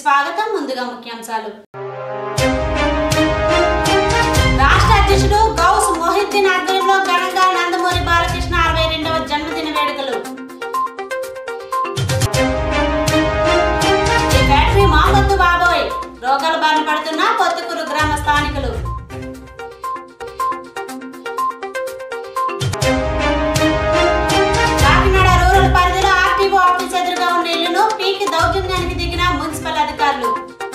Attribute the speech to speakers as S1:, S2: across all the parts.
S1: స్వాగతం ముందుగా ముఖ్యాంశాలు రాష్ట్ర అధ్యక్షుడు గౌస్ మొహిద్దీన్ ఆధ్వర్యంలో ఘనంగా నందమూరి బాలకృష్ణ అరవై రెండవ జన్మదిన వేడుకలు ఈ ఫ్యాక్టరీ మాకొద్దు బాబోయ్ రోగాల బారిన పడుతున్న పొత్తుకూరు గ్రామ స్థానికులు కాకినాడ రూరల్ పరిధిలో ఆర్టీఓ ఆఫీస్ ఎదురుగా ఉన్న ఇల్లును పీకి దౌర్జన్యానికి దిగిన మున్సిపల్ అధికారులు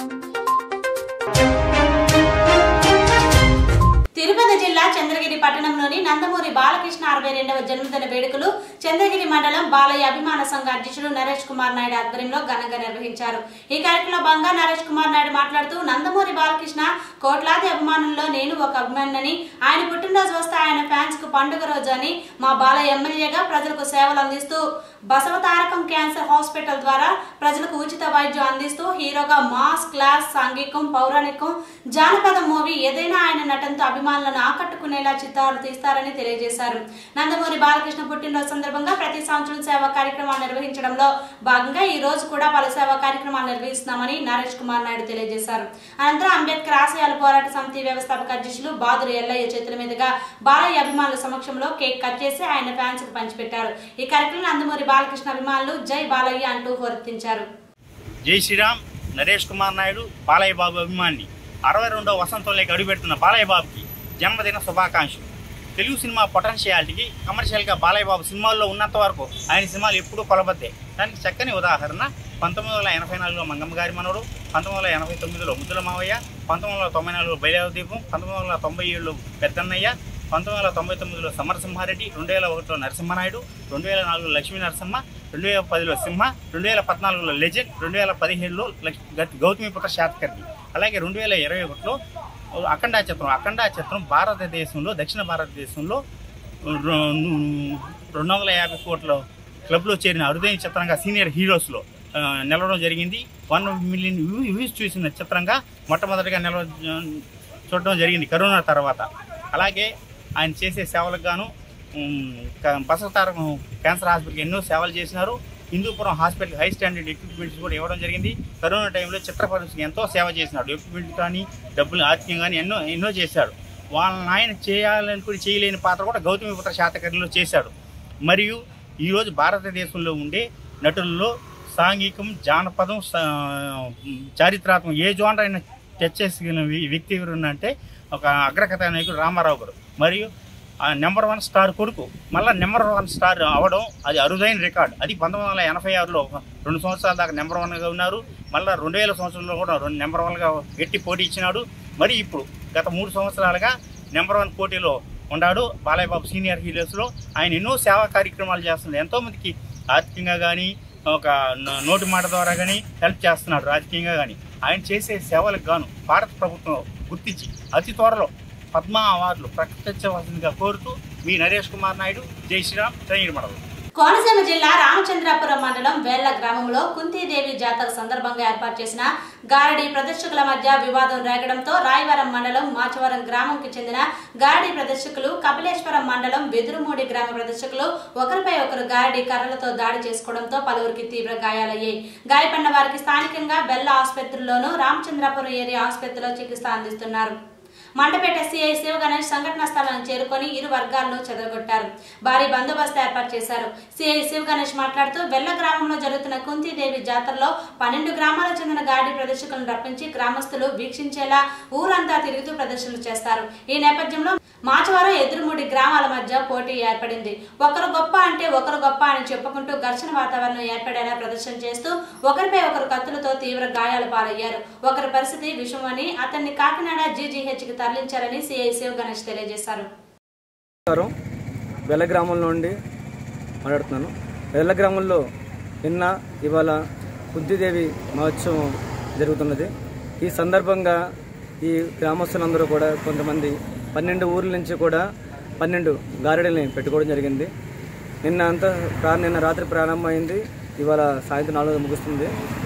S1: తిరుపతి జిల్లా చంద్రగిరి పట్టణంలోని నందమూరి బాలకృష్ణ అరవై రెండవ జన్మదిన వేడుకలు చంద్రగిరి మండలం బాలయ్య అభిమాన సంఘ అధ్యక్షుడు నరేష్ కుమార్ నాయుడు ఆధ్వర్యంలో ఘనంగా నిర్వహించారు ఈ కార్యక్రమంలో బంగా నరేష్ కుమార్ నాయుడు మాట్లాడుతూ నందమూరి బాలకృష్ణ కోట్లాది అభిమానుల్లో నేను ఒక అభిమానిని ఆయన పుట్టినరోజు వస్తే ఆయన ఫ్యాన్స్ కు పండుగ రోజు అని మా బాలయ్య ఎమ్మెల్యేగా ప్రజలకు సేవలు అందిస్తూ బసవతారకం క్యాన్సర్ హాస్పిటల్ ద్వారా ప్రజలకు ఉచిత వైద్యం అందిస్తూ హీరోగా మాస్ క్లాస్ సాంఘికం పౌరాణికం జానపద మూవీ ఏదైనా ఆయన నటనతో అభిమానులను ఆకట్టుకునేలా చిత్రాలు తీస్తారని తెలియజేశారు నందమూరి బాలకృష్ణ పుట్టినరోజు సందర్భంగా ప్రతి సంవత్సరం సేవా కార్యక్రమాలు నిర్వహించడంలో భాగంగా ఈ రోజు కూడా పలు సేవా కార్యక్రమాలు నిర్వహిస్తున్నామని నరేష్ కుమార్ నాయుడు తెలియజేశారు అనంతరం అంబేద్కర్ ఆశయాల పోరాట సమితి వ్యవస్థాపక అధ్యక్షులు బాదురు ఎల్లయ్య చేతుల మీదుగా బాలయ్య అభిమానుల సమక్షంలో కేక్ కట్ చేసి ఆయన ఫ్యాన్స్ కు పంచిపెట్టారు ఈ కార్యక్రమంలో నందమూరి బాలకృష్ణ అభిమానులు జై బాలయ్య అంటూ హోరెత్తించారు
S2: జై శ్రీరామ్ నరేష్ కుమార్ నాయుడు బాలయ్య బాబు అభిమాని అరవై రెండవ వసంతంలోకి అడుగుపెడుతున్న బాలయ్య బాబుకి జన్మదిన శుభాకాంక్షలు తెలుగు సినిమా పొటెన్షియాలిటీకి కమర్షియల్గా బాలయ్య బాబు సినిమాల్లో ఉన్నంత వరకు ఆయన సినిమాలు ఎప్పుడూ కొలబద్దే దానికి చక్కని ఉదాహరణ పంతొమ్మిది వందల ఎనభై నాలుగులో మంగమ్మ గారి మనవడు పంతొమ్మిది వందల ఎనభై తొమ్మిదిలో ముద్దుల మావయ్య పంతొమ్మిది వందల తొంభై నాలుగులో బైరావ దీపం పంతొమ్మిది వందల తొంభై ఏడులో పెద్దన్నయ్య పంతొమ్మిది వందల తొంభై తొమ్మిదిలో సమరసింహారెడ్డి రెండు వేల ఒకటిలో నరసింహనాయుడు రెండు వేల నాలుగులో లక్ష్మీ నరసింహ రెండు వేల పదిలో సింహ రెండు వేల పద్నాలుగులో లెజెండ్ రెండు వేల పదిహేడులో లక్ష్- గౌ- గౌతమిపుత్ర శాతకర్ణి అలాగే రెండు వేల ఇరవై ఒకటిలో అఖండా చిత్రం అఖండా చిత్రం భారతదేశంలో దక్షిణ భారతదేశంలో రు- రెండు వందల యాభై కోట్ల క్లబ్లో చేరిన అరుదైన చిత్రంగా సీనియర్ హీరోస్లో ఆ, నిలవడం జరిగింది వన్ మిలియన్ వ్యూస్ చూసిన చిత్రంగా మొట్టమొదటిగా నిలవ చూడడం జరిగింది కరోనా తర్వాత అలాగే ఆయన చేసే సేవలకు గాను ఉమ్, క- బసవతారకం క్యాన్సర్ హాస్పిటల్కి ఎన్నో సేవలు చేసినారు Hindupuram hospital high standard equipments కూడా ఇవ్వడం జరిగింది కరోనా టైంలో చిత్ర పరిశ్రమకి ఎంతో సేవ చేసినాడు ఎక్విప్మెంట్ కానీ డబ్బులు ఆర్థికంగా కానీ ఎన్నో ఎన్నో చేశాడు వాళ్ళని ఆయన చేయాలని కూడా చేయలేని పాత్ర కూడా గౌతమిపుత్ర శాతకర్ణిలో చేశాడు మరియు ఈరోజు భారతదేశంలో ఉండే నటుల్లో సాంఘికం జానపదం సా- చారిత్రాత్మకం ఏ జోనర్ అయినా తెచ్చేసిన వ్య- వ్యక్తి ఎవరు అంటే ఒక అగ్రకథ నాయకుడు రామారావు గారు మరియు ఆ నెంబర్ వన్ స్టార్ కొడుకు మళ్ళీ నెంబర్ వన్ స్టార్ అవడం అది అరుదైన రికార్డ్ అది పంతొమ్మిది వందల ఎనభై ఆరులో రెండు సంవత్సరాల దాకా నెంబర్ వన్గా ఉన్నారు మళ్ళీ రెండు వేల సంవత్సరంలో కూడా రెండు నెంబర్ వన్గా గట్టి పోటీ ఇచ్చినాడు మరి ఇప్పుడు గత మూడు సంవత్సరాలుగా నెంబర్ వన్ పోటీలో ఉన్నాడు బాలయ్య బాబు సీనియర్ హీరోస్లో ఆయన ఎన్నో సేవా కార్యక్రమాలు చేస్తున్నారు ఎంతోమందికి ఆర్థికంగా కానీ ఒక నో- నోటి మాట ద్వారా కానీ హెల్ప్ చేస్తున్నాడు రాజకీయంగా కానీ ఆయన చేసే సేవలకు గాను భారత ప్రభుత్వం గుర్తించి అతి త్వరలో పద్మ అవార్డులు ప్రకటించవలసిందిగా కోరుతూ మీ నరేష్ కుమార్ నాయుడు జై శ్రీరామ్ ట్రైన్ మండలం
S1: కోనసీమ జిల్లా రామచంద్రాపురం మండలం వేళ్ల గ్రామంలో కుంతీదేవి జాతర సందర్భంగా ఏర్పాటు చేసిన గారడీ ప్రదర్శకుల మధ్య వివాదం రేగడంతో రాయవరం మండలం మాచవరం గ్రామంకి చెందిన గారడీ ప్రదర్శకులు కపిలేశ్వరం మండలం బెదురుమూడి గ్రామ ప్రదర్శకులు ఒకరిపై ఒకరు గారడీ కర్రలతో దాడి చేసుకోవడంతో పలువురికి తీవ్ర గాయాలయ్యాయి గాయపడిన వారికి స్థానికంగా బెల్ల ఆసుపత్రిలోనూ రామచంద్రాపురం ఏరియా ఆసుపత్రిలో చికిత్స అందిస్తున్నారు మండపేట సిఐ శివ గణేష్ సంఘటనా స్థలాన్ని చేరుకొని ఇరు వర్గాలను చెదరగొట్టారు భారీ బందోబస్తు ఏర్పాటు చేశారు సిఐ శివ గణేష్ మాట్లాడుతూ బెల్ల గ్రామంలో జరుగుతున్న కుంతీదేవి జాతరలో పన్నెండు గ్రామాలకు చెందిన గాడి ప్రదర్శకులను రప్పించి గ్రామస్తులు వీక్షించేలా ఊరంతా తిరుగుతూ ప్రదర్శనలు చేస్తారు ఈ నేపథ్యంలో మాచవరం ఎదురుమూడి గ్రామాల మధ్య పోటీ ఏర్పడింది ఒకరు గొప్ప అంటే ఒకరు గొప్ప అని చెప్పుకుంటూ ఘర్షణ వాతావరణం ఏర్పడేలా ప్రదర్శన చేస్తూ ఒకరిపై ఒకరు కత్తులతో తీవ్ర గాయాల పాలయ్యారు ఒకరి పరిస్థితి విషమని అతన్ని కాకినాడ జీజీహెచ్ కి తరలించారని సిఐ శివ గణేష్ తెలియజేశారు
S3: నమస్కారం వెల్ల గ్రామం నుండి మాట్లాడుతున్నాను వెల్ల గ్రామంలో నిన్న ఇవాళ కుంతిదేవి మహోత్సవం జరుగుతున్నది ఈ సందర్భంగా ఈ గ్రామస్తులందరూ కూడా కొంతమంది పన్నెండు ఊర్ల నుంచి కూడా పన్నెండు గారెడల్ని పెట్టుకోవడం జరిగింది నిన్న అంతా ప్రా నిన్న రాత్రి ప్రారంభమైంది ఇవాళ సాయంత్రం నాలుగు ముగుస్తుంది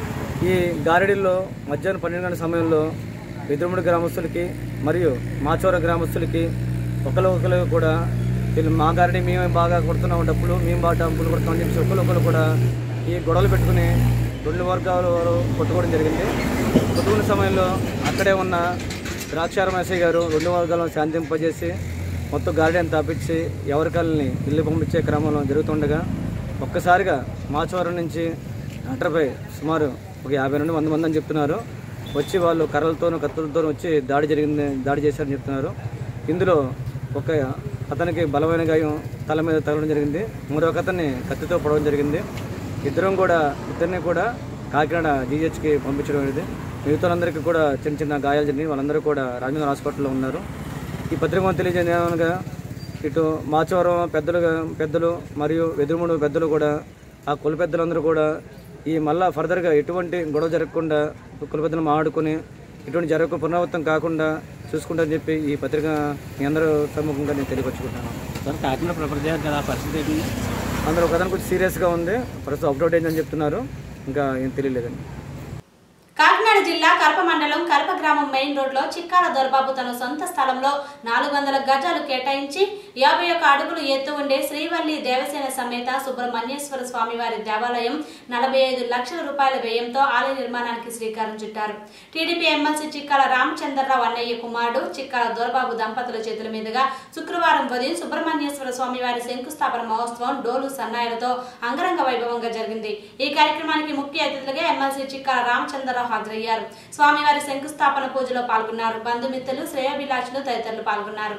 S3: ఈ గారెడిల్లో మధ్యాహ్నం పన్నెండు గంటల సమయంలో ఎదురుముడి గ్రామస్తులకి మరియు మాచోర గ్రామస్తులకి ఒకరు ఒకరు కూడా వీళ్ళు మా గారిని మేము బాగా కొడుతున్నాం డప్పులు మేము బాగా డప్పులు కొడుతున్నాం అని చెప్పి ఒకరు ఒకరు కూడా ఈ గొడవలు పెట్టుకుని రెండు వర్గాల వారు కొట్టుకోవడం జరిగింది కొట్టుకున్న సమయంలో అక్కడే ఉన్న ద్రాక్షారం ఎస్ఐ గారు రెండు వర్గాలను శాంతింపజేసి మొత్తం గార్డెన్ తాపించి ఎవరికాలని ఇల్లు పంపించే క్రమంలో జరుగుతుండగా ఒక్కసారిగా మాచవరం నుంచి డాక్టర్పై సుమారు ఒక యాభై నుండి వంద మంది అని చెప్తున్నారు వచ్చి వాళ్ళు కర్రలతోనూ కత్తులతోనూ వచ్చి దాడి జరిగింది దాడి చేశారని చెప్తున్నారు ఇందులో ఒక అతనికి బలమైన గాయం తల మీద తగలడం జరిగింది మరొక అతన్ని కత్తితో పొడవడం జరిగింది ఇద్దరం కూడా ఇద్దరిని కూడా కాకినాడ జీహెచ్కి పంపించడం అనేది మిగతాలందరికీ కూడా చిన్న చిన్న గాయాలు జరిగినాయి వాళ్ళందరూ కూడా రాజేంద్ర హాస్పిటల్లో ఉన్నారు ఈ పత్రిక తెలియజేయడం ఏమనగా ఇటు మాచవరం పెద్దలు పెద్దలు మరియు వెదురుమూడు పెద్దలు కూడా ఆ కుల పెద్దలందరూ కూడా ఈ మళ్ళా ఫర్దర్గా ఎటువంటి గొడవ జరగకుండా కుల పెద్దలు మాట్లాడుకొని ఇటువంటి జరగక పునరావృతం కాకుండా చూసుకుంటారని చెప్పి ఈ పత్రిక మీ అందరూ సమ్ముఖంగా నేను తెలియపరుచుకుంటాను
S4: సార్ కాకినాడ ప్రపంచ పరిస్థితి ఏంటి
S3: అందులో ఒక అతను కొంచెం సీరియస్గా ఉంది ప్రస్తుతం అప్డేట్ అయిందని చెప్తున్నారు ఇంకా ఏం తెలియలేదండి
S1: కాకినాడ జిల్లా కల్ప మండలం కల్ప గ్రామం మెయిన్ రోడ్ లో చిక్కాల దొరబాబు తన సొంత స్థలంలో నాలుగు వందల గజాలు కేటాయించి యాభై ఒక్క అడుగులు ఎత్తు ఉండే శ్రీవల్లి దేవసేన సమేత సుబ్రహ్మణ్యేశ్వర స్వామి వారి దేవాలయం నలభై ఐదు లక్షల రూపాయల వ్యయంతో ఆలయ నిర్మాణానికి శ్రీకారం చుట్టారు టీడీపీ ఎమ్మెల్సీ చిక్కాల రామచంద్రరావు అన్నయ్య కుమారుడు చిక్కాల దొరబాబు దంపతుల చేతుల మీదుగా శుక్రవారం ఉదయం సుబ్రహ్మణ్యేశ్వర స్వామి వారి శంకుస్థాపన మహోత్సవం డోలు సన్నాయిలతో అంగరంగ వైభవంగా జరిగింది ఈ కార్యక్రమానికి ముఖ్య అతిథులుగా ఎమ్మెల్సీ చిక్కాల రామచంద్రరావు హాజరయ్యారు స్వామివారి శంకుస్థాపన పూజలో పాల్గొన్నారు బంధుమిత్రులు శ్రేయాభిలాషులు తదితరులు పాల్గొన్నారు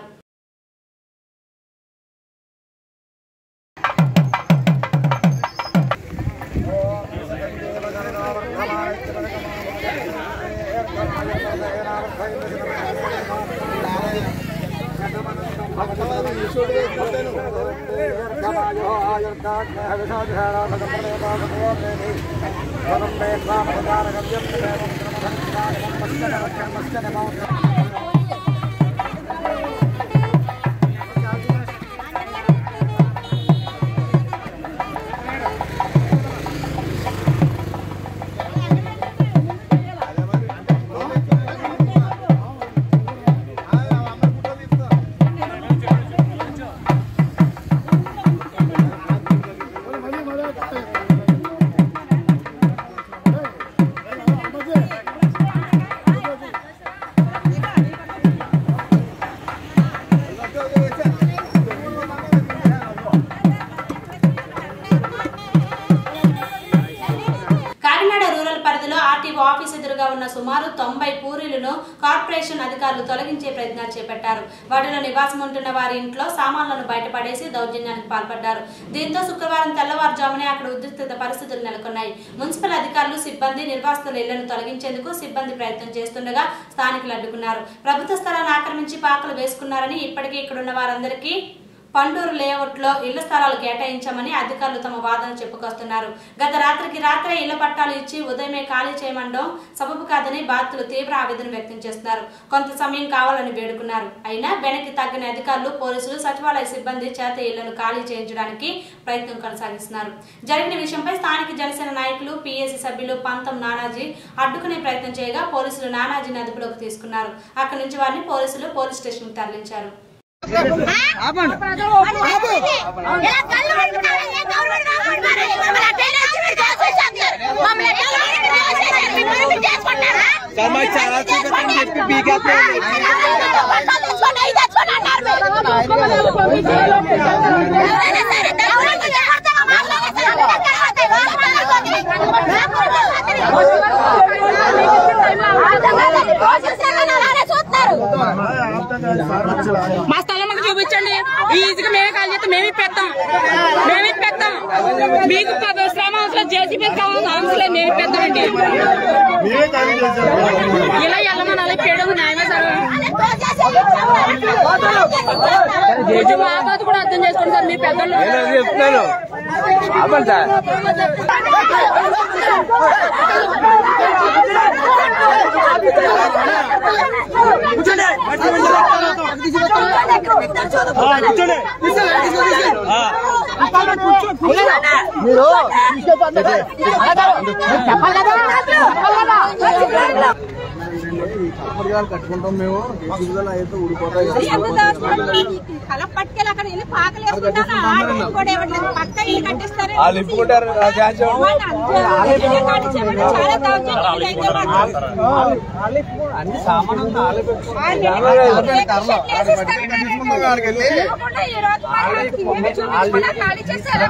S1: కాకినాడ రూరల్ పరిధిలో ఆర్టీఓ ఆఫీస్ ఎదురుగా ఉన్న సుమారు తొంభై పూరీలను కార్పొరేషన్ అధికారులు తొలగించే ప్రయత్నాలు చేపట్టారు వాటిలో నివాసం ఉంటున్న వారి ఇంట్లో సామాన్లను బయటపడేసి దౌర్జన్యానికి పాల్పడ్డారు దీంతో శుక్రవారం తెల్లవారుజామునే అక్కడ ఉద్రిక్త పరిస్థితులు నెలకొన్నాయి మున్సిపల్ అధికారులు సిబ్బంది నిర్వాసితుల ఇళ్లను తొలగించేందుకు సిబ్బంది ప్రయత్నం చేస్తుండగా స్థానికులు అడ్డుకున్నారు ప్రభుత్వ స్థలాన్ని ఆక్రమించి పాకలు వేసుకున్నారని ఇప్పటికీ ఇక్కడున్న వారందరికీ పండూరు లేఅవుట్లో ఇళ్ల స్థలాలు కేటాయించామని అధికారులు తమ వాదన చెప్పుకొస్తున్నారు గత రాత్రికి రాత్రే ఇళ్ల పట్టాలు ఇచ్చి ఉదయమే ఖాళీ చేయమండం సబబు కాదని బాధితులు తీవ్ర ఆవేదన వ్యక్తం చేస్తున్నారు కొంత సమయం కావాలని వేడుకున్నారు అయినా వెనక్కి తగ్గిన అధికారులు పోలీసులు సచివాలయ సిబ్బంది చేత ఇళ్లను ఖాళీ చేయించడానికి ప్రయత్నం కొనసాగిస్తున్నారు జరిగిన విషయంపై స్థానిక జనసేన నాయకులు పీఏసీ సభ్యులు పంతం నానాజీ అడ్డుకునే ప్రయత్నం చేయగా పోలీసులు నానాజీని అదుపులోకి తీసుకున్నారు అక్కడి నుంచి వారిని పోలీసులు పోలీస్ స్టేషన్కు తరలించారు
S5: ఎలా కళ్ళు పెట్టుకుంటారని గవర్నమెంట్ గవర్నమెంట్ మరి మమ్మల్ని అట్టేనే వచ్చి మీరు దోచేసేస్తారు. మమ్మల్ని ఎట్లా లోనికి దోచేసేసారు. మీరు మరి మీరు చేసుకుంటారా? మీరు చాలా చేసుకుంటారు. బట్టలు తెచ్చుకోండి, అవి తెచ్చుకోండి అన్నారు మీరు. ఎవరైనా సరే దయచేసి జాగ్రత్తగా మాట్లాడండి. అందరికీ కనబడతాయి. దోచేసేయాలని అలానే చూస్తున్నారు
S6: మా స్థలం మాకు చూపించండి ఈజీగా మేమే కాల్ చేస్తే మేము ఇప్పేస్తాం మేము ఇప్పేస్తాం మీకు ప- శ్రమ అవసరం జేసీబీ కావాలి అవసరం లేదు మేము ఇప్పేస్తామండి ఇలా వెళ్ళమని అలా ఇప్పేయడం న్యాయమే సార్ కొంచెం మా బాధ కూడా అర్థం చేసుకోండి సార్ మీ పెద్దలు
S3: చెప్తాను కట్టుకుంటాం మేము అయితే ఊడిపోతాయి
S5: ఎంత దాచుకుంటున్నావు? కలం పట్టుకెళ్ళి అక్కడ వెళ్ళి పాకలు వేసుకుంటాను ఆడ కూడా ఇవ్వట్లేదు పక్క ఇల్లు కట్టిస్తారు
S3: వాళ్ళు ఇప్పుకుంటారు
S5: చాలా దౌర్జన్యం ఇదైతే మాత్రం.
S3: అన్ని సామాన్లు వాళ్ళే
S5: ఇవ్వకుండా ఈ రోజు మరి నాకు ఇవేమీ చూపించకుండా ఖాళీ చేశారు.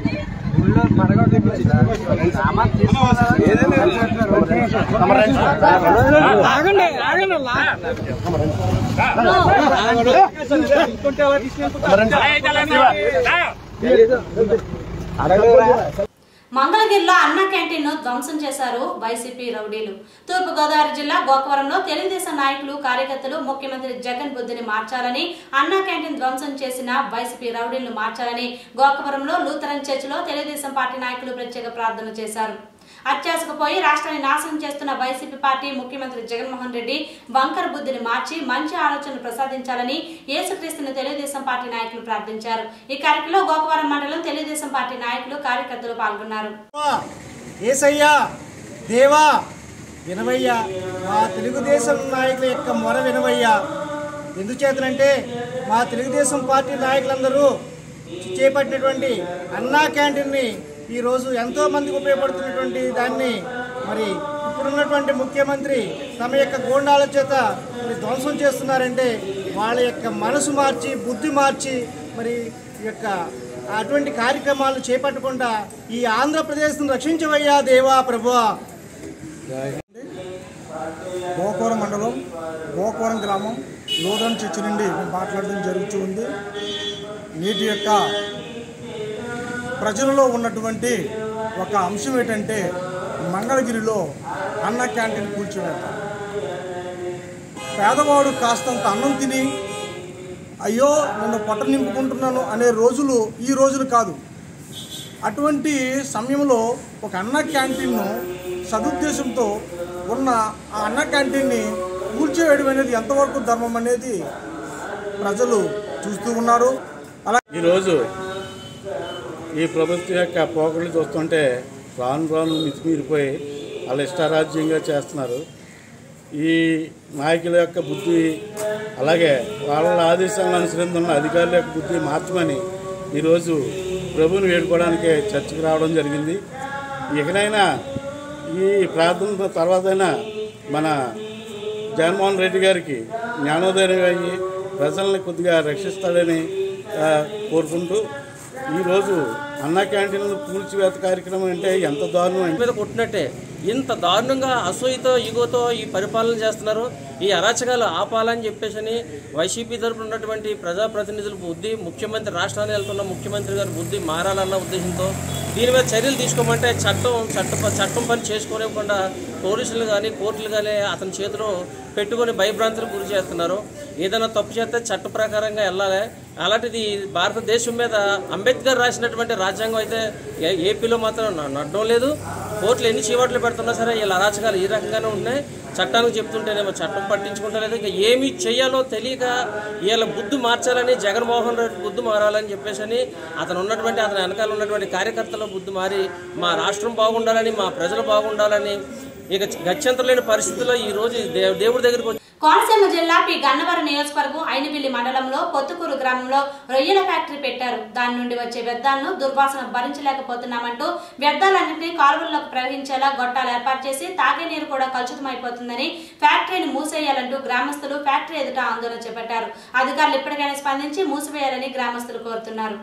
S1: మంగళగిరిలో అన్న క్యాంటీన్ ను ధ్వంసం చేశారు వైసీపీ రౌడీలు తూర్పుగోదావరి జిల్లా గోకవరంలో తెలుగుదేశం నాయకులు కార్యకర్తలు ముఖ్యమంత్రి జగన్ బుద్ధిని మార్చాలని అన్నా క్యాంటీన్ ధ్వంసం చేసిన వైసీపీ రౌడీలను మార్చాలని గోకవరంలో లూథరన్ చర్చిలో తెలుగుదేశం పార్టీ నాయకులు ప్రత్యేక ప్రార్థన చేశారు అత్యాశకు పోయి రాష్ట్రాన్ని నాశనం చేస్తున్న వైసీపీ పార్టీ ముఖ్యమంత్రి జగన్మోహన్ రెడ్డి వంకర బుద్ధిని మార్చి మంచి ఆలోచనలు ప్రసాదించాలని యేసుక్రీస్తుని తెలుగుదేశం పార్టీ నాయకులు ప్రార్థించారు ఈ కార్యక్రమంలో గోకవరం మండలం తెలుగుదేశం పార్టీ నాయకులు కార్యకర్తలు పాల్గొన్నారు
S7: ఏసయ్యా దేవా వినవయ్యా మా తెలుగుదేశం నాయకుల యొక్క మొర వినవయ్యా ఎందుచేతనంటే మా తెలుగుదేశం పార్టీ నాయకులందరూ చేపట్టినటువంటి అన్నా క్యాంటీన్ని ఈరోజు ఎంతో మందికి ఉపయోగపడుతున్నటువంటి దాన్ని మరి ఇప్పుడున్నటువంటి ముఖ్యమంత్రి తమ యొక్క గోండాల చేత మరి ధ్వంసం చేస్తున్నారంటే వాళ్ళ యొక్క మనసు మార్చి బుద్ధి మార్చి మరి ఈ యొక్క అటువంటి కార్యక్రమాలు చేపట్టకుండా ఈ ఆంధ్రప్రదేశ్ను రక్షించవయ్యా దేవా ప్రభువా
S8: గోకవరం మండలం గోకవరం గ్రామం లోదన్ చర్చి నుండి మేము మాట్లాడడం జరుగుతూ ఉంది నీటి యొక్క ప్రజలలో ఉన్నటువంటి ఒక అంశం ఏంటంటే మంగళగిరిలో అన్న క్యాంటీన్ కూర్చోవేత పేదవాడు కాస్తంత అన్నం తిని అయ్యో నన్ను పొట్ట నింపుకుంటున్నాను అనే రోజులు ఈ రోజులు కాదు అటువంటి సమయంలో ఒక అన్న క్యాంటీన్ను సదుద్దేశంతో ఉన్న ఆ అన్న క్యాంటీన్ని కూల్చివేయడం అనేది ఎంతవరకు ధర్మం అనేది ప్రజలు చూస్తూ ఉన్నారు అలా
S9: ఈరోజు ఈ ప్రభుత్వం యొక్క పోకళ్ళు చూస్తుంటే రాను రాను మితిమీరిపోయి వాళ్ళ ఇష్టారాజ్యంగా చేస్తున్నారు ఈ నాయకుల యొక్క బుద్ధి అలాగే వాళ్ళ ఆదేశాలను అనుసరిస్తున్న అధికారుల యొక్క బుద్ధి మార్చమని ఈరోజు ప్రభుని వేడుకోవడానికి చర్చకు రావడం జరిగింది ఇకనైనా ఈ ప్రార్థన తర్వాతైనా మన జగన్మోహన్ రెడ్డి గారికి జ్ఞానోదయం అయ్యి ప్రజల్ని కొద్దిగా రక్షిస్తాడని ఆ, కోరుకుంటూ ఈరోజు అన్న క్యాంటీన్ కూల్చివేత కార్యక్రమం అంటే ఎంత దారుణం అంటే
S10: మీద కొట్టినట్టే ఇంత దారుణంగా అసూయతో ఈగోతో ఈ పరిపాలన చేస్తున్నారు ఈ అరాచకాలు ఆపాలని చెప్పేసి అని వైసీపీ తరపున ఉన్నటువంటి ప్రజాప్రతినిధుల బుద్ధి ముఖ్యమంత్రి రాష్ట్రాన్ని వెళ్తున్న ముఖ్యమంత్రి గారి బుద్ధి మారాలన్న ఉద్దేశంతో దీని మీద చర్యలు తీసుకోమంటే చట్టం చట్ట చట్టం పని చేసుకోలేకుండా పోలీసులు కానీ కోర్టులు కానీ అతని చేతిలో పెట్టుకొని భయభ్రాంతులకు గురి చేస్తున్నారు ఏదైనా తప్పు చేస్తే చట్ట ప్రకారంగా వెళ్ళాలి అలాంటిది భారతదేశం మీద అంబేద్కర్ రాసినటువంటి రాజ్యాంగం అయితే ఏ- ఏపీలో మాత్రం న- నడడం లేదు కోర్టులు ఎన్ని చీవాట్లు పెడుతున్నా సరే వీళ్ళ అరాచకాలు ఈ రకంగానే ఉన్నాయి చట్టానికి చెప్తుంటేనేమో చట్టం పట్టించుకుంటలేదు ఇంకా ఏమి చేయాలో తెలియక వీళ్ళ బుద్ధి మార్చాలని జగన్మోహన్ రెడ్డి బుద్ధి మారాలని చెప్పేసి అని అతను ఉన్నటువంటి అతని వెనకాల ఉన్నటువంటి కార్యకర్తల బుద్ధి మారి మా రాష్ట్రం బాగుండాలని మా ప్రజలు బాగుండాలని ఇక గత్యంతరం లేని పరిస్థితుల్లో ఈ రోజు దే- దేవుడి దగ్గరికి వచ్చి
S1: కోనసీమ జిల్లా పి గన్నవరం నియోజకవర్గం ఐనబిల్లి మండలంలో పొత్తుకూరు గ్రామంలో రొయ్యల ఫ్యాక్టరీ పెట్టారు దాని నుండి వచ్చే వ్యర్థాలను దుర్వాసన భరించలేకపోతున్నామంటూ వ్యర్థాలన్నింటినీ కాలువల్లోకి ప్రవహించేలా గొట్టాలు ఏర్పాటు చేసి తాగే నీరు కూడా కలుషితమైపోతుందని ఫ్యాక్టరీని మూసేయాలంటూ గ్రామస్తులు ఫ్యాక్టరీ ఎదుట ఆందోళన చేపట్టారు అధికారులు ఇప్పటికైనా స్పందించి మూసివేయాలని గ్రామస్తులు కోరుతున్నారు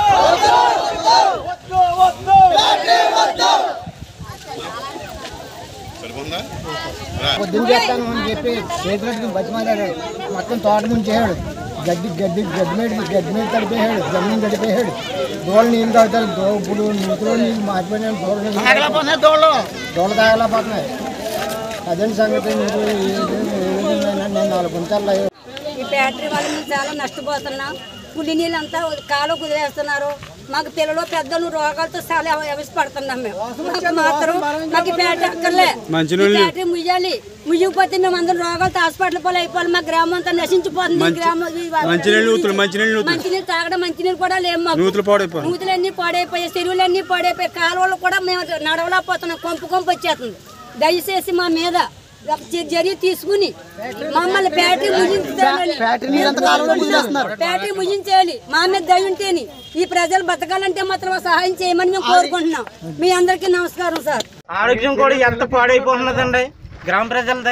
S11: పొద్దున్న చేస్తాను అని చెప్పి చేతులకి బతిమాలాడు మొత్తం తోట ముంచేసాడు గడ్డి గడ్డి గడ్డి మీద గడ్డి మీద తడిపేసాడు జమీన్ తడిపేసాడు దోళ్ళు నీళ్ళు తాగుతారు దో ఇప్పుడు నూతులో నీళ్ళు మారిపోయినాయి దోళ్ళు దోళ్ళు తాగలేకపోతున్నాయి అదే సంగతి మీరు ఏ విధంగా- ఏ విధంగా నేను నాలుగు గుంటల్లో
S5: ఈ ఫ్యాక్టరీ వల్ల మేము చాలా నష్టపోతున్నాం పులి నీళ్ళు అంతా కాలు కుదిరేస్తున్నారు మాకు పిల్లలు పెద్దలు రోగాలతో చాలా అవసరపడుతున్నాం మేము మాకు మాత్రం మాకు ఈ ఫ్యాక్టరీ అక్కర్లే ఈ ఫ్యాక్టరీ ముయ్యాలి ముయ్యకపోతే మేము అందరం రోగాలతో హాస్పిటల్ పోలు అయిపోవాలి మా గ్రామం అంతా నశించిపోతుంది ఈ గ్రామం ఈ- మంచినీళ్ళు తాగడం మంచినీళ్ళు కూడా లేవు మాకు నూతులన్నీ పాడైపోయాయి చెరువులన్నీ పాడైపోయాయి కాలువలు కూడా మేము నడవలేకపోతున్నాం కొంపు కొంపు వచ్చేస్తుంది దయచేసి మా మీద చర్య తీసుకుని మమ్మల్ని ఫ్యాక్టరీ ముగించాలని
S11: ఫ్యాక్టరీ నీరంతా కాలువలో వదిలేస్తున్నారు.
S5: ఫ్యాక్టరీ ముగించేయాలి మా మీద దయ ఉంటేని ఈ ప్రజలు బతకాలంటే మాత్రం సహాయం చేయమని మేము కోరుకుంటున్నాం మీ అందరికీ నమస్కారం సార్
S12: ఆరోగ్యం కూడా ఎంత పాడైపోతున్నదండి గ్రామ ప్రజలది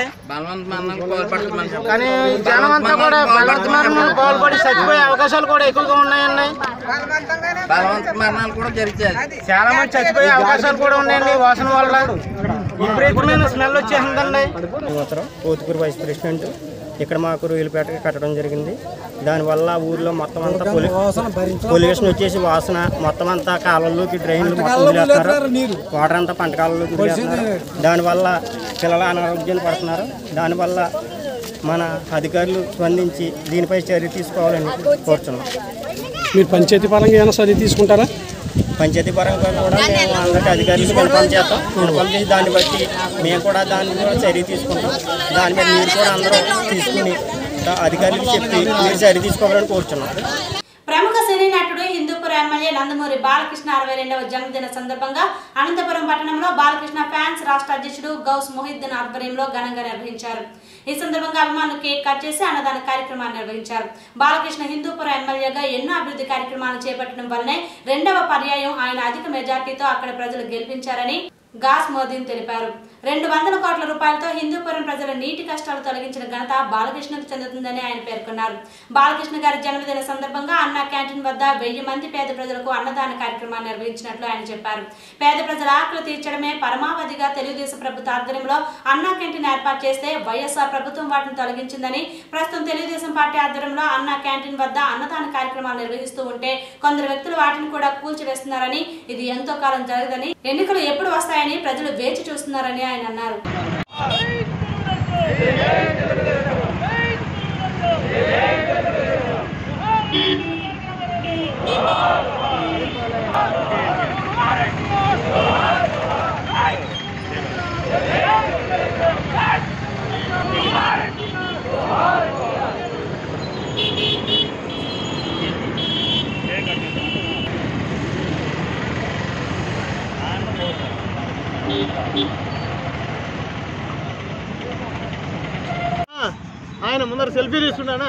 S12: కానీ జనం అంతా కూడా బలవంత మరణాలు పాల్పడి చచ్చిపోయే అవకాశాలు కూడా ఎక్కువగా ఉన్నాయండి చాలా మంది చచ్చిపోయే అవకాశాలు కూడా ఉన్నాయండి ఈ వాసన వల్ల విపరీతమైన స్మెల్ వచ్చేసిందండి
S13: పోతుకూరు వైస్ ప్రెసిడెంట్ ఇక్కడ మాకు రొయ్యలపేట కట్టడం జరిగింది దానివల్ల ఊర్లో మొత్తం అంతా పొలి పొల్యూషన్ వచ్చేసి వాసన మొత్తం అంతా కాలువల్లోకి డ్రైన్లు మొత్తం వదిలేస్తున్నారు వాటర్ అంతా పంట కాలంలోకి వదిలేస్తున్నారు దానివల్ల పిల్లలు అనారోగ్యాన్ని పడుతున్నారు దానివల్ల మన అధికారులు స్పందించి దీనిపై చర్య తీసుకోవాలని కోరుతున్నాం
S14: మీరు పంచాయతీ పరంగా ఏమైనా చర్య తీసుకుంటారా
S13: పంచాయతీ పరంగా కూడా మేము అందరికి అధికారులకు ఇన్ఫార్మ్ చేస్తాం ఇన్ఫార్మ్ చేసి దాన్ని బట్టి మేము కూడా దాని మీద చర్య తీసుకుంటాం దాని మీద మీరు కూడా అందరూ తీసుకుని దా- అధికారులకు చెప్పి మీరు చర్య తీసుకోవాలని కోరుతున్నాం
S1: ప్రముఖ సినీ నటుడు హిందూపుర ఎమ్మెల్యే నందమూరి బాలకృష్ణ అరవై రెండవ జన్మదిన సందర్భంగా అనంతపురం పట్టణంలో బాలకృష్ణ ఫ్యాన్స్ రాష్ట్ర అధ్యక్షుడు గౌస్ మొహిద్దీన్ ఆధ్వర్యంలో ఘనంగా నిర్వహించారు ఈ సందర్భంగా అభిమానులు కేక్ కట్ చేసి అన్నదాన కార్యక్రమాన్ని నిర్వహించారు బాలకృష్ణ హిందూపుర ఎమ్మెల్యేగా ఎన్నో అభివృద్ధి కార్యక్రమాలు చేపట్టడం వల్లనే రెండవ పర్యాయం ఆయన అధిక మెజార్టీతో అక్కడ ప్రజలు గెలిపించారని గాస్ మోదీన్ తెలిపారు రెండు వందల కోట్ల రూపాయలతో హిందూపురం ప్రజల నీటి కష్టాలు తొలగించిన ఘనత బాలకృష్ణకు చెందుతుందని ఆయన పేర్కొన్నారు బాలకృష్ణ గారి జన్మదిన సందర్భంగా అన్న క్యాంటీన్ వద్ద వెయ్యి మంది పేద ప్రజలకు అన్నదాన కార్యక్రమాన్ని నిర్వహించినట్లు ఆయన చెప్పారు పేద ప్రజల ఆకలి తీర్చడమే పరమావధిగా తెలుగుదేశం ప్రభుత్వ ఆధ్వర్యంలో అన్నా క్యాంటీన్ ఏర్పాటు చేస్తే వైఎస్ఆర్ ప్రభుత్వం వాటిని తొలగించిందని ప్రస్తుతం తెలుగుదేశం పార్టీ ఆధ్వర్యంలో అన్నా క్యాంటీన్ వద్ద అన్నదాన కార్యక్రమాలు నిర్వహిస్తూ ఉంటే కొందరు వ్యక్తులు వాటిని కూడా కూల్చివేస్తున్నారని ఇది ఎంతో కాలం జరగదని ఎన్నికలు ఎప్పుడు వస్తాయని ప్రజలు వేచి చూస్తున్నారని ఆయన అన్నారు
S12: ఆయన ముందర సెల్ఫీ తీసుకున్నానా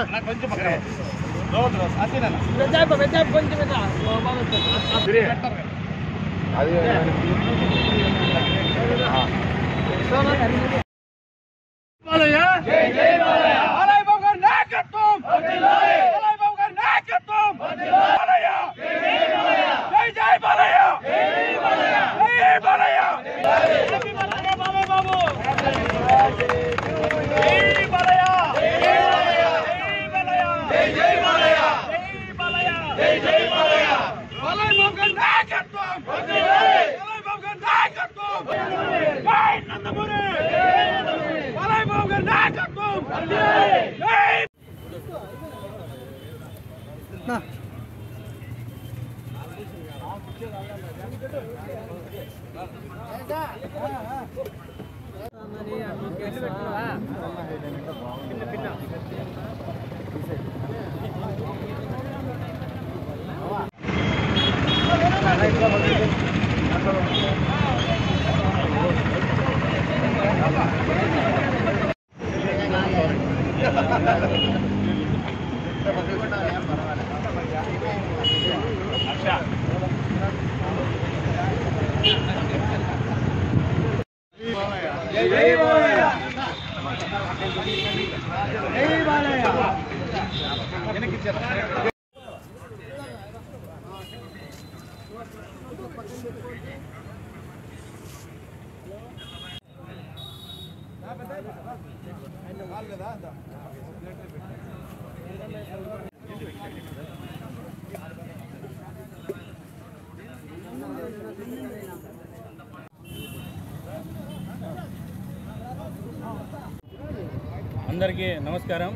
S15: అందరికీ నమస్కారం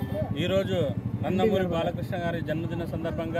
S15: ఈరోజు నందమూరి బాలకృష్ణ గారి జన్మదిన సందర్భంగా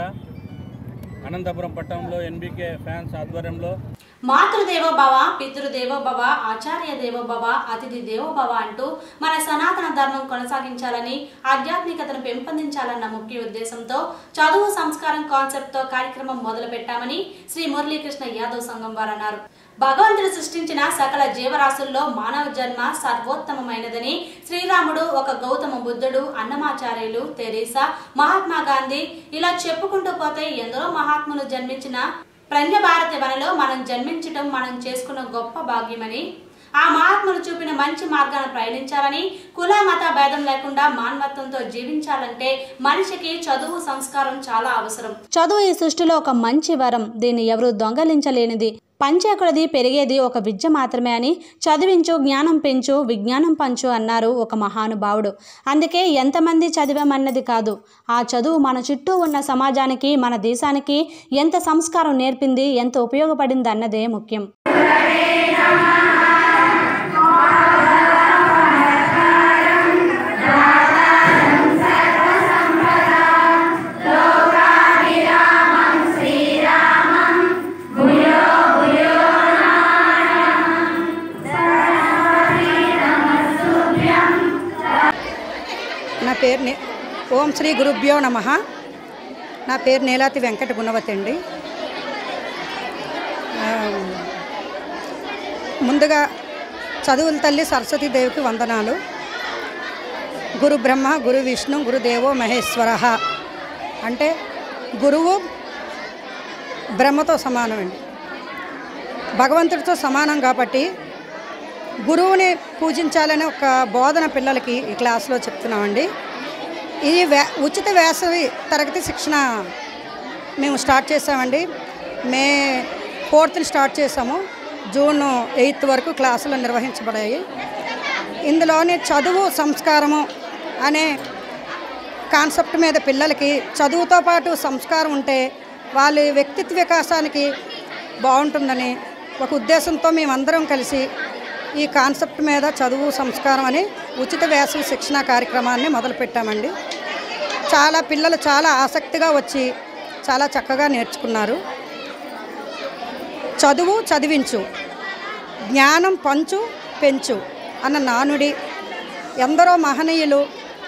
S15: అనంతపురం పట్టణంలో ఎన్బీకే ఫ్యాన్స్ ఆధ్వర్యంలో
S1: మాతృదేవో భవ పితృదేవో భవ ఆచార్య దేవో భవ అతిథి దేవో భవ అంటూ మన సనాతన ధర్మం కొనసాగించాలని ఆధ్యాత్మికతను పెంపొందించాలన్న ముఖ్య ఉద్దేశంతో చదువు సంస్కారం కాన్సెప్ట్ తో కార్యక్రమం మొదలు పెట్టామని శ్రీ మురళీకృష్ణ యాదవ్ సంఘం వారు అన్నారు భగవంతుడు సృష్టించిన సకల జీవరాశుల్లో మానవ జన్మ సర్వోత్తమమైనదని శ్రీరాముడు ఒక గౌతమ బుద్ధుడు అన్నమాచార్యులు తెరీసా మహాత్మా గాంధీ ఇలా చెప్పుకుంటూ పోతే ఎందరో మహాత్ములు జన్మించిన ప్రజ్ఞ భారతి వనలో మనం జన్మించటం మనం చేసుకున్న గొప్ప భాగ్యమని ఆ మహాత్ములు చూపిన మంచి మార్గాన ప్రయాణించాలని కుల మత భేదం లేకుండా మానవత్వంతో జీవించాలంటే మనిషికి చదువు సంస్కారం చాలా అవసరం చదువు ఈ సృష్టిలో ఒక మంచి వరం దీన్ని ఎవరు దొంగలించలేనిది పంచాకులది పెరిగేది ఒక విద్య మాత్రమే అని చదివించు జ్ఞానం పెంచు విజ్ఞానం పంచు అన్నారు ఒక మహానుభావుడు అందుకే ఎంతమంది చదివామన్నది కాదు ఆ చదువు మన చుట్టూ ఉన్న సమాజానికి మన దేశానికి ఎంత సంస్కారం నేర్పింది ఎంత ఉపయోగపడింది అన్నదే ముఖ్యం
S16: నా పేరు నే ఓం శ్రీ గురుభ్యో నమ నా పేరు నీలాతి వెంకట గుణవతి అండి ఆ, ముందుగా చదువుల తల్లి సరస్వతీదేవికి వందనాలు గురు బ్రహ్మ గురు విష్ణు గురుదేవో మహేశ్వర అంటే గురువు బ్రహ్మతో సమానం అండి భగవంతుడితో సమానం కాబట్టి గురువుని పూజించాలని ఒక బోధన పిల్లలకి ఈ క్లాస్లో చెప్తున్నామండి ఈ వే ఉచిత వేసవి తరగతి శిక్షణ మేము స్టార్ట్ చేసామండి మే ఫోర్త్ని స్టార్ట్ చేసాము జూన్ ఎయిత్ వరకు క్లాసులు నిర్వహించబడాయి ఇందులోని చదువు సంస్కారము అనే కాన్సెప్ట్ మీద పిల్లలకి చదువుతో పాటు సంస్కారం ఉంటే వాళ్ళ వ్యక్తిత్వ వికాసానికి బాగుంటుందని ఒక ఉద్దేశంతో మేమందరం కలిసి ఈ కాన్సెప్ట్ మీద చదువు సంస్కారం అని ఉచిత వేసవి శిక్షణ కార్యక్రమాన్ని మొదలుపెట్టామండి చాలా పిల్లలు చాలా ఆసక్తిగా వచ్చి చాలా చక్కగా నేర్చుకున్నారు చదువు చదివించు జ్ఞానం పంచు పెంచు అన్న నానుడి ఎందరో మహనీయులు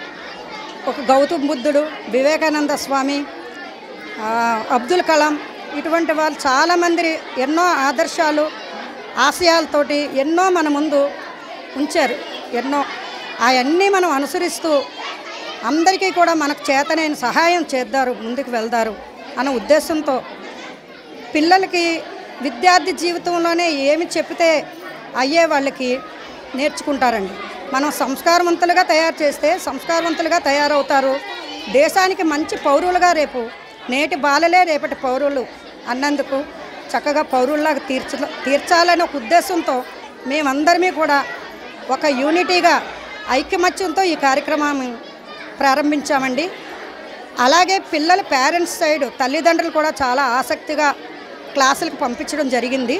S16: ఒక గౌతమ్ బుద్ధుడు వివేకానంద స్వామి ఆ, అబ్దుల్ కలాం ఇటువంటి వాళ్ళు చాలామంది ఎన్నో ఆదర్శాలు ఆశయాలతోటి ఎన్నో మన ముందు ఉంచారు ఎన్నో అవన్నీ మనం అనుసరిస్తూ అందరికీ కూడా మనకు చేతనైన సహాయం చేద్దారు ముందుకు వెళ్దారు అన్న ఉద్దేశంతో పిల్లలకి విద్యార్థి జీవితంలోనే ఏమి చెప్తే అయ్యే వాళ్ళకి నేర్చుకుంటారండి మనం సంస్కారవంతులుగా తయారు చేస్తే సంస్కారవంతులుగా తయారవుతారు దేశానికి మంచి పౌరులుగా రేపు నేటి బాలలే రేపటి పౌరులు అన్నందుకు చక్కగా పౌరుల్లాగా తీర్చ తీర్చాలనే ఒక ఉద్దేశంతో మేమందరమీ కూడా ఒక యూనిటీగా ఐక్యమత్యంతో ఈ కార్యక్రమాన్ని ప్రారంభించామండి అలాగే పిల్లల పేరెంట్స్ సైడ్ తల్లిదండ్రులు కూడా చాలా ఆసక్తిగా క్లాసులకు పంపించడం జరిగింది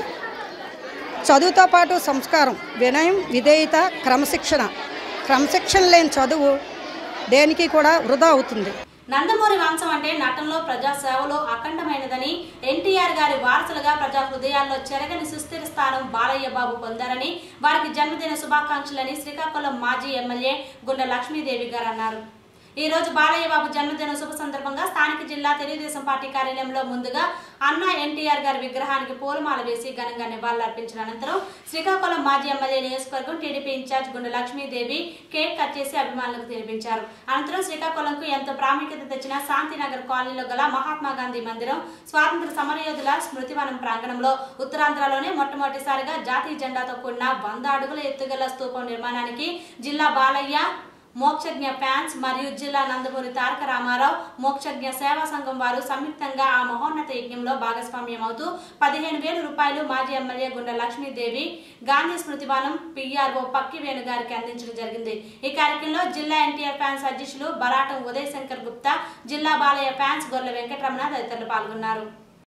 S16: చదువుతో పాటు సంస్కారం వినయం విధేయత క్రమశిక్షణ క్రమశిక్షణ లేని చదువు దేనికి కూడా వృధా అవుతుంది
S1: నందమూరి వంశం అంటే నటనలో ప్రజా సేవలో అఖండమైనదని ఎన్టీఆర్ గారి వారసులుగా ప్రజా హృదయాల్లో చెరగని సుస్థిర స్థానం బాలయ్య బాబు పొందారని వారికి జన్మదిన శుభాకాంక్షలని శ్రీకాకుళం మాజీ ఎమ్మెల్యే గుండె లక్ష్మీదేవి గారు అన్నారు ఈ రోజు బాలయ్య బాబు జన్మదిన శుభ సందర్భంగా స్థానిక జిల్లా తెలుగుదేశం పార్టీ కార్యాలయంలో ముందుగా అన్న ఎన్టీఆర్ గారి విగ్రహానికి పూలమాల వేసి ఘనంగా నివాళులర్పించిన అనంతరం శ్రీకాకుళం మాజీ ఎమ్మెల్యే నియోజకవర్గం టీడీపీ ఇన్ఛార్జ్ గుండె లక్ష్మీదేవి కేక్ కట్ చేసి అభిమానులకు తినిపించారు అనంతరం శ్రీకాకుళంకు ఎంతో ప్రాముఖ్యత తెచ్చిన శాంతినగర్ కాలనీలో గల మహాత్మా గాంధీ మందిరం స్వాతంత్ర సమరయోధుల స్మృతివనం ప్రాంగణంలో ఉత్తరాంధ్రలోనే మొట్టమొదటిసారిగా జాతీయ జెండాతో కూడిన వంద అడుగుల ఎత్తుగల స్తూపం నిర్మాణానికి జిల్లా బాలయ్య మోక్షజ్ఞ ఫ్యాన్స్ మరియు జిల్లా నందమూరి తారక రామారావు మోక్షజ్ఞ సేవా సంఘం వారు సంయుక్తంగా ఆ మహోన్నత యజ్ఞంలో భాగస్వామ్యం అవుతూ పదిహేను వేల రూపాయలు మాజీ ఎమ్మెల్యే గుండె లక్ష్మీదేవి గాంధీ స్మృతివనం పిఆర్ఓ పక్కి వేణు గారికి అందించడం జరిగింది ఈ కార్యక్రమంలో జిల్లా ఎన్టీఆర్ ఫ్యాన్స్ అధ్యక్షులు బరాటం ఉదయ్ శంకర్ గుప్తా జిల్లా బాలయ్య ఫ్యాన్స్ గొర్రెల వెంకటరమణ తదితరులు పాల్గొన్నారు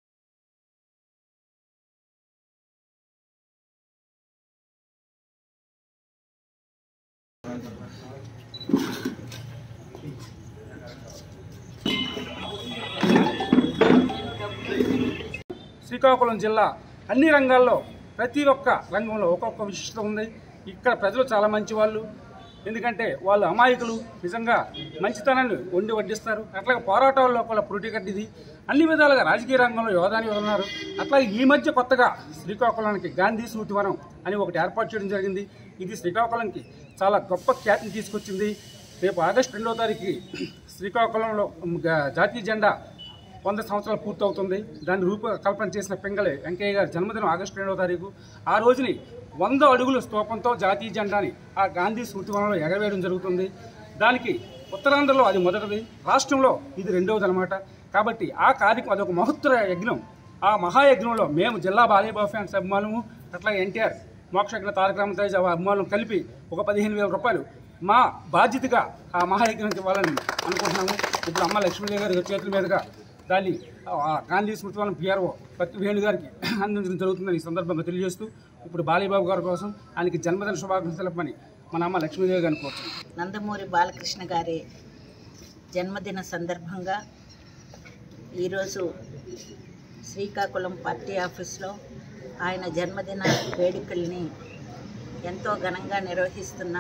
S14: శ్రీకాకుళం జిల్లా అన్ని రంగాల్లో ప్రతి ఒక్క రంగంలో ఒక్కొక్క విశిష్టత ఉంది ఇక్కడ ప్రజలు చాలా మంచి వాళ్ళు ఎందుకంటే వాళ్ళు అమాయకులు నిజంగా మంచితనాన్ని వండి వడ్డిస్తారు అట్లాగే పోరాటాల్లో కూడా పురుటిగడ్డిది అన్ని విధాలుగా రాజకీయ రంగంలో యోధాని ఉన్నారు అట్లాగే ఈ మధ్య కొత్తగా శ్రీకాకుళానికి గాంధీ స్మృతివనం అని ఒకటి ఏర్పాటు చేయడం జరిగింది ఇది శ్రీకాకుళంకి చాలా గొప్ప ఖ్యాతిని తీసుకొచ్చింది రేపు ఆగస్టు రెండవ తారీఖుకి శ్రీకాకుళంలో గ- జాతీయ జెండా వంద సంవత్సరాలు పూర్తవుతుంది దాన్ని రూపకల్పన చేసిన పింగళి వెంకయ్య గారి జన్మదినం ఆగస్టు రెండవ తారీఖు ఆ రోజుని వంద అడుగుల స్తూపంతో జాతీయ జెండాని ఆ గాంధీ స్మృతివనంలో ఎగరవేయడం జరుగుతుంది దానికి ఉత్తరాంధ్రలో అది మొదటిది రాష్ట్రంలో ఇది రెండవది అనమాట కాబట్టి ఆ కార్యక్రమం అదొక మహత్తర యజ్ఞం ఆ మహాయజ్ఞంలో మేము జిల్లా బాలయ్యబాబు ఫ్యాన్స్ అభిమానము అట్లాగే ఎన్టీఆర్ మోక్షజ్ఞ తారక రామతేజ అభిమానులు కలిపి ఒక పదిహేను వేల రూపాయలు మా బాధ్యతగా ఆ మహాయజ్ఞానికి ఇవ్వాలని అనుకుంటున్నాము ఇప్పుడు అమ్మ లక్ష్మీదేవి గారి చేతుల మీదుగా దాన్ని ఆ గాంధీ స్మృతివనం పిఆర్ఓ పత్తి వేణు గారికి అందించడం జరుగుతుందని ఈ సందర్భంగా తెలియజేస్తూ ఇప్పుడు బాలయ్యబాబు గారి కోసం ఆయనకి జన్మదిన శుభాకాంక్షలు తెలపమని మన అమ్మ లక్ష్మీదేవి గారిని కోరుతున్నాం
S17: నందమూరి బాలకృష్ణ గారి జన్మదిన సందర్భంగా ఈరోజు శ్రీకాకుళం పార్టీ ఆఫీస్లో ఆయన జన్మదిన వేడుకల్ని ఎంతో ఘనంగా నిర్వహిస్తున్న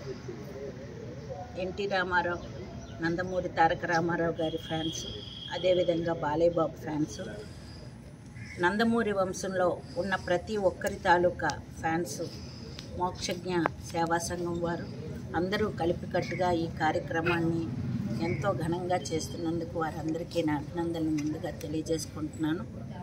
S17: ఎన్టీ రామారావు నందమూరి తారక రామారావు గారి ఫ్యాన్స్ అదేవిధంగా బాలయ్య బాబు ఫ్యాన్స్ నందమూరి వంశంలో ఉన్న ప్రతి ఒక్కరి తాలూకా ఫ్యాన్స్ మోక్షజ్ఞ సేవా సంఘం వారు అందరూ కలిపికట్టుగా ఈ కార్యక్రమాన్ని ఎంతో ఘనంగా చేస్తున్నందుకు వారందరికీ నా అభినందనలు ముందుగా తెలియజేసుకుంటున్నాను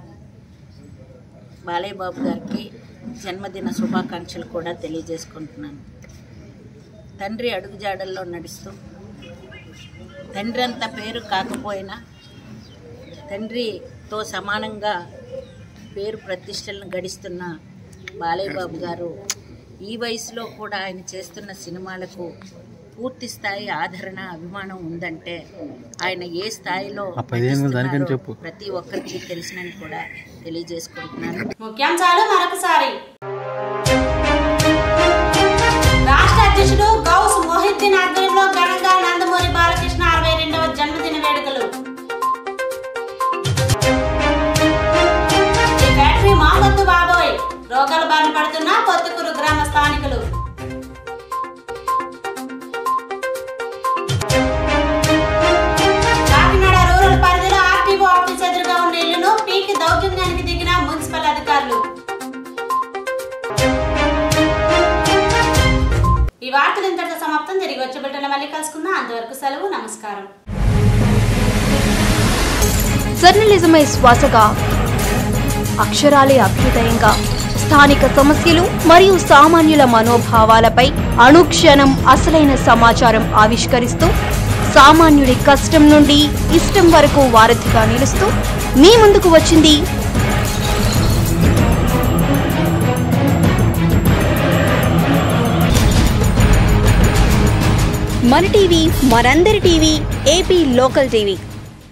S17: బాలయ్య బాబు గారికి జన్మదిన శుభాకాంక్షలు కూడా తెలియజేసుకుంటున్నాను తండ్రి అడుగుజాడల్లో నడుస్తూ తండ్రి అంత పేరు కాకపోయినా తండ్రితో సమానంగా పేరు ప్రతిష్టలను గడిస్తున్న బాలయ్య బాబు గారు ఈ వయసులో కూడా ఆయన చేస్తున్న సినిమాలకు పూర్తి స్థాయి ఆదరణ అభిమానం ఉందంటే ఆయన ఏ స్థాయిలో నటిస్తున్నారో ప్రతి ఒక్కరికి తెలిసినని కూడా తెలియజేసుకుంటున్నాను
S1: ముఖ్యాంశాలు మరొకసారి రాష్ట్ర అధ్యక్షుడు గౌస్ మొహిద్దీన్ ఆధ్వర్యంలో ఘనంగా నందమూరి బాలకృష్ణ అరవై రెండవ జన్మదిన వేడుకలు ఈ ఫ్యాక్టరీ మాకొద్దు బాబోయ్ రోగాల బారిన పడుతున్న పొత్తుకూరు గ్రామ స్థానికులు కాకినాడ రూరల్ పరిధిలో ఆర్టీఓ ఆఫీస్ ఎదురుగా ఉన్న ఇల్లును పీకి దౌర్జన్యానికి దిగిన మున్సిపల్ అధికారులు ఈ వార్తలు ఇంతటితో సమాప్తం తిరిగి వచ్చే బిడ్డలు మళ్ళీ కలుసుకుందాం అంతవరకు సెలవు నమస్కారం
S18: జర్నలిజమే శ్వాసగా అక్షరాలే అభ్యుదయంగా స్థానిక సమస్యలు మరియు సామాన్యుల మనోభావాలపై అనుక్షణం అసలైన సమాచారం ఆవిష్కరిస్తూ సామాన్యుడి కష్టం నుండి ఇష్టం వరకు వారధిగా నిలుస్తూ మీ ముందుకు వచ్చింది మన టీవీ మనందరి టీవీ ఏపీ లోకల్ టీవీ